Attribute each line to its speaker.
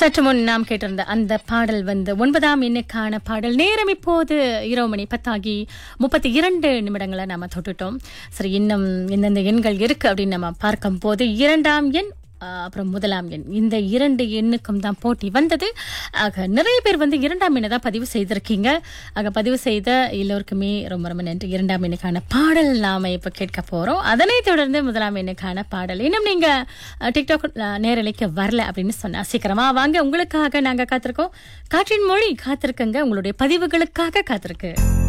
Speaker 1: சற்று முன் நாம் கேட்டிருந்த அந்த பாடல் வந்து ஒன்பதாம் எண்ணுக்கான பாடல் நேரம் இப்போது இரவு மணி பத்தாகி முப்பத்தி இரண்டு நிமிடங்களை நாம தொட்டுட்டோம் சரி இன்னும் எந்தெந்த எண்கள் இருக்கு அப்படின்னு நம்ம பார்க்கும் போது இரண்டாம் எண் ஆஹ், அப்புறம் முதலாம் எண் இந்த இரண்டு எண்ணுக்கும் தான் போட்டி வந்தது ஆக நிறைய பேர் வந்து இரண்டாம் எண்ணை தான் பதிவு செய்திருக்கீங்க ஆக பதிவு செய்த எல்லோருக்குமே ரொம்ப ரொம்ப நன்றி இரண்டாம் எண்ணுக்கான பாடல் நாம இப்ப கேட்க போறோம் அதனைத் தொடர்ந்து முதலாம் எண்ணுக்கான பாடல் இன்னும் நீங்க அஹ், டிக்டாக் அஹ், நேரலைக்கு வரல அப்படின்னு சொன்னா சீக்கிரமா வாங்க உங்களுக்காக நாங்க காத்திருக்கோம் காற்றின் மொழி காத்திருக்குங்க உங்களுடைய பதிவுகளுக்காக காத்திருக்கு